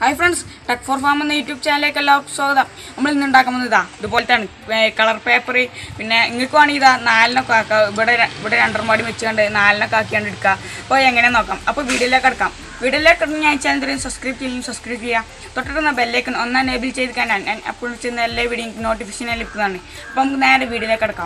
Hi friends tech for farm എന്ന YouTube ചാനലിലേക്ക് എല്ലാവർക്കും സ്വാഗതം നമ്മൾ ഇന്ന് ഉണ്ടാക്കാൻ പോകുന്നത് ഇതാ ഇതുപോലത്തെയാണ് കളർ പേപ്പർ പിന്നെ നിങ്ങൾക്ക് വേണമെങ്കിൽ ഇതാ നാലിനൊക്കെ ആക്കാം ഇവിടെ ര- ഇവിടെ രണ്ടര മാടി വെച്ചുകൊണ്ട് നാലിനൊക്കെ ആക്കിയാണ്ട് എടുക്കുക അപ്പോൾ എങ്ങനെ നോക്കാം അപ്പോൾ വീഡിയോയിലേക്ക് എടുക്കാം വീഡിയോയിലേക്ക് കിടന്ന് ഞാൻ ചാനൽ സബ്സ്ക്രൈബ് ചെയ്യും സബ്സ്ക്രൈബ് ചെയ്യുക തൊട്ടിരുന്ന ബെല്ലേക്ക് ഒന്ന് എനേബിൾ ചെയ്ത് കഴിഞ്ഞാൽ ഞാൻ അപ്പോൾ ചെയ്യുന്ന എല്ലാ വീഡിയോ നോട്ടിഫിക്കേഷൻ ലഭിക്കുന്നതാണ് അപ്പോൾ നമുക്ക് നേരെ വീഡിയോയിലേക്ക് എടുക്കാം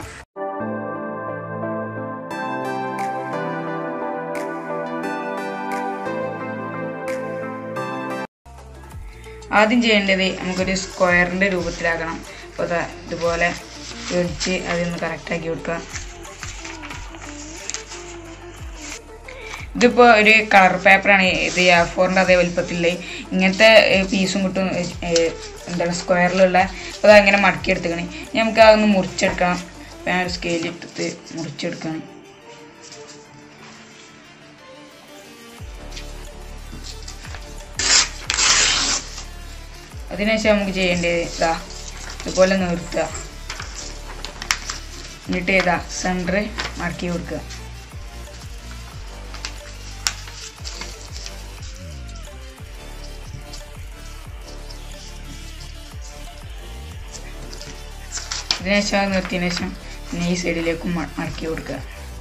ആദ്യം ചെയ്യേണ്ടത് നമുക്കൊരു സ്ക്വയറിൻ്റെ രൂപത്തിലാക്കണം അപ്പോൾ അതാ ഇതുപോലെ ഒഴിച്ച് അതൊന്ന് കറക്റ്റാക്കി കൊടുക്കുക ഇതിപ്പോൾ ഒരു കളർ പേപ്പറാണ് ഇത് ആ ഫോറിൻ്റെ അതേ വലുപ്പത്തിലുള്ള ഇങ്ങനത്തെ പീസും കിട്ടും ഏഹ്, എന്താണ് സ്ക്വയറിലുള്ള അപ്പോൾ അതങ്ങനെ മടക്കി എടുത്തേക്കണേ ഇനി നമുക്ക് അതൊന്ന് മുറിച്ചെടുക്കണം അപ്പോൾ ഞാൻ ഒരു സ്കെയിലിട്ടിട്ട് മുറിച്ചെടുക്കണം അതിനുശേഷം നമുക്ക് ചെയ്യേണ്ടത് ഇതാ ഇതുപോലെ നിർത്തുക എന്നിട്ട് ഇതാ സെൻറ്റർ മടക്കി കൊടുക്കുക ഇതിനുശേഷം അത് നിർത്തിയതിനു ശേഷം പിന്നെ ഈ സൈഡിലേക്കും മ- മടക്കി കൊടുക്കുക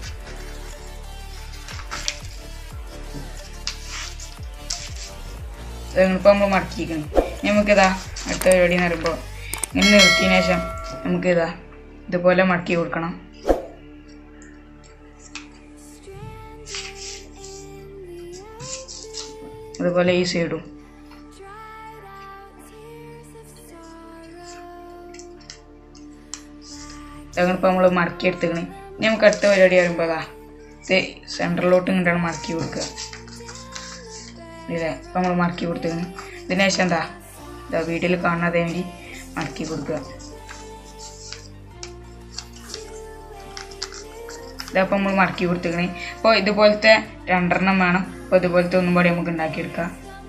ഇപ്പോൾ നമ്മൾ മടക്കിയിരിക്കണം ഇനി നമുക്കിതാ അടുത്ത പരിപാടി എന്ന് പറയുമ്പോൾ ഇങ്ങനെ നിർത്തിയതിനു ശേഷം നമുക്കിതാ ഇതുപോലെ മടക്കി കൊടുക്കണം അതുപോലെ ഈ സൈഡും അങ്ങനിപ്പോൾ നമ്മൾ മടക്കി എടുത്തേക്കണേ ഇനി നമുക്ക് അടുത്ത പരിപാടി വരുമ്പോൾ അതാ ഇത് സെൻറ്ററിലോട്ട് ഇങ്ങോട്ടാണ് മടക്കി കൊടുക്കുക ഇല്ലേ ഇപ്പം നമ്മൾ മടക്കി കൊടുത്തേക്കണേ ഇതിന് ശേഷം എന്താ ഇതാ വീട്ടിൽ കാണാതെ വേണ്ടി മടക്കി കൊടുക്കുക ഇതപ്പോൾ നമ്മൾ മടക്കി കൊടുത്തേക്കണേ അപ്പോൾ ഇതുപോലത്തെ രണ്ടെണ്ണം വേണം അപ്പോൾ ഇതുപോലത്തെ ഒന്നും കൂടി നമുക്ക് ഉണ്ടാക്കിയെടുക്കാം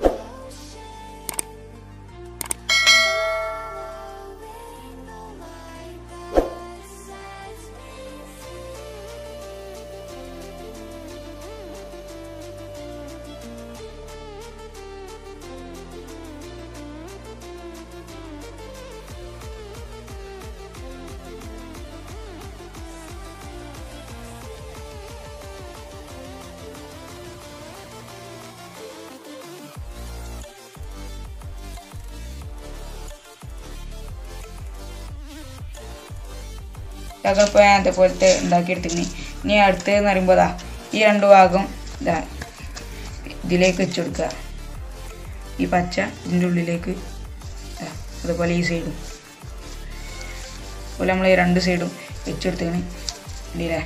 ഞങ്ങളിപ്പോൾ ഞാൻ അതേപോലത്തെ ഉണ്ടാക്കിയെടുത്തിങ്ങനെ ഇനി അടുത്തതെന്ന് പറയുമ്പോൾ ദാ ഈ രണ്ട് ഭാഗം ഇതാ ഇതിലേക്ക് വെച്ച് കൊടുക്കുക ഈ പച്ച ഇതിൻ്റെ ഉള്ളിലേക്ക് ദാ അതുപോലെ ഈ സൈഡും അതുപോലെ നമ്മൾ ഈ രണ്ട് സൈഡും വെച്ചെടുത്തിങ്ങനെ ഇല്ലേ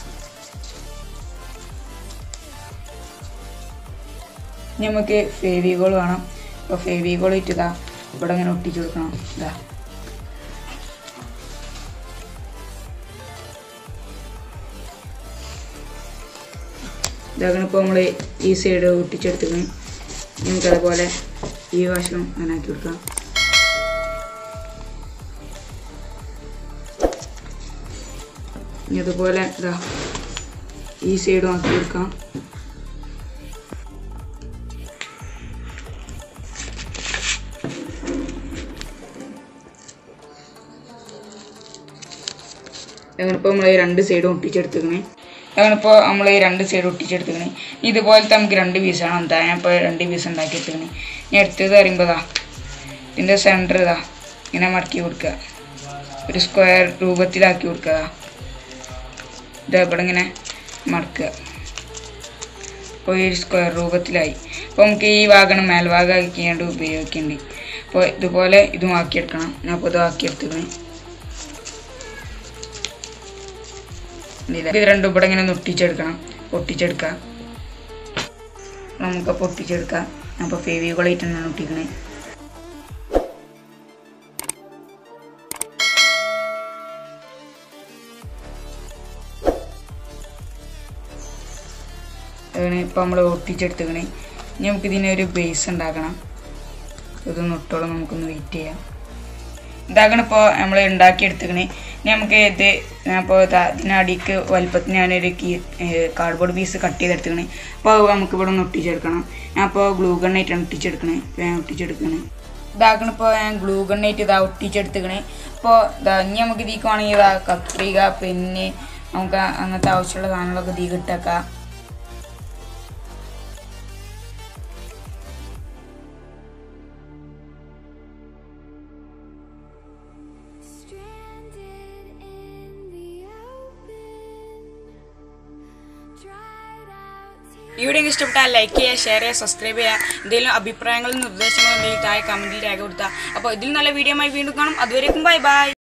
ഇനി നമുക്ക് ഫേവിഗോൾ വേണം അപ്പോൾ ഫേവിഗോൾ ഇട്ട് ഇതാ ഇവിടെ ഇങ്ങനെ ഒട്ടിച്ചു കൊടുക്കണം ഇതാ ഇതാകണം ഇപ്പോൾ നമ്മൾ ഈ സൈഡ് ഒട്ടിച്ചെടുത്തിക്കണം നമുക്ക് അതുപോലെ ഈ വശം അങ്ങനെ ആക്കി കൊടുക്കാം ഇനി അതുപോലെ ഇതാ ഈ സൈഡും ആക്കി കൊടുക്കാം അങ്ങനിപ്പോൾ നമ്മൾ രണ്ട് സൈഡും ഒട്ടിച്ചെടുത്തേക്കണേ അങ്ങനിപ്പോൾ നമ്മൾ രണ്ട് സൈഡ് ഒട്ടിച്ചെടുത്തേക്കണേ ഇതുപോലത്തെ നമുക്ക് രണ്ട് പീസാണ് എന്താ ഞാൻ ഇപ്പോൾ രണ്ട് പീസ് ഉണ്ടാക്കി എടുത്തേക്കണേ ഇനി അടുത്തത് പറയുമ്പോൾ ഇതാ ഇതിൻ്റെ സെൻറ്റർ ഇതാ ഇങ്ങനെ മടക്കി കൊടുക്കുക ഒരു സ്ക്വയർ രൂപത്തിലാക്കി കൊടുക്കുക ഇതാ ഇവിടെ ഇങ്ങനെ മടക്കുക അപ്പോൾ ഈ ഒരു സ്ക്വയർ രൂപത്തിലായി അപ്പോൾ നമുക്ക് ഈ ഭാഗം മേൽഭാഗം ആക്കിയാണ്ട് ഉപയോഗിക്കേണ്ടി അപ്പോൾ ഇതുപോലെ ഇതും ആക്കിയെടുക്കണം ഞാൻ അപ്പോൾ ഇത് ആക്കിയെടുത്തേക്കണേ ഇത് രണ്ടും ഇവിടെ ഇങ്ങനെ ഒട്ടിച്ചെടുക്കണം പൊട്ടിച്ചെടുക്കുക നമുക്ക് പൊട്ടിച്ചെടുക്കാം അപ്പോൾ ഫേവികളായിട്ട് തന്നെയാണ് ഒട്ടിക്കണേ അങ്ങനെ ഇപ്പം നമ്മൾ ഒട്ടിച്ചെടുത്തേക്കണേ ഇനി നമുക്ക് ഇതിനെ ഒരു ബേസ് ഉണ്ടാക്കണം ഇതൊന്ന് ഇട്ടോളം നമുക്കൊന്ന് വെയിറ്റ് ചെയ്യാം ഇതാകണം ഇപ്പോൾ നമ്മൾ ഉണ്ടാക്കിയെടുത്തേക്കണേ ഇനി നമുക്ക് ഇത് അപ്പോൾ ഇതിനടിക്ക് വലുപ്പത്തിന് ഞാനൊരു കീ കാർഡ്ബോർഡ് പീസ് കട്ട് ചെയ്തെടുത്തേക്കണേ അപ്പോൾ അത് നമുക്ക് ഇവിടെ ഒന്ന് ഒട്ടിച്ചെടുക്കണം ഞാൻ ഇപ്പോൾ ഗ്ലൂ ഗണ്ണായിട്ടാണ് ഒട്ടിച്ചെടുക്കണേ വേഗം ഒട്ടിച്ചെടുക്കണേ ഇതാക്കണിപ്പോൾ ഞാൻ ഗ്ലൂ ഗണ്ണായിട്ട് ഇതാ ഒട്ടിച്ചെടുത്തുക്കണേ അപ്പോൾ ഇതാ ഇനി നമുക്ക് ഇതിക്ക് വേണമെങ്കിൽ ഇതാ കത്രിക പെന്ന് നമുക്ക് അങ്ങനത്തെ ആവശ്യമുള്ള സാധനങ്ങളൊക്കെ ഇതിൽ കിട്ടേക്കാം Stranded in the open, dried out tears. ഈ വീഡിയോ ഇഷ്ടപ്പെട്ടാൽ ലൈക്ക് ചെയ്യുക ഷെയർ ചെയ്യുക സബ്സ്ക്രൈബ് ചെയ്യുക എന്തെങ്കിലും അഭിപ്രായങ്ങളും നിർദ്ദേശങ്ങളും എന്തെങ്കിലും താഴെ കമൻറ്റിൽ രേഖപ്പെടുത്തുക അപ്പോൾ ഇതിൽ നല്ല വീഡിയോ ആയി വീണ്ടും കാണും അതുവരേക്കും ബൈ ബൈ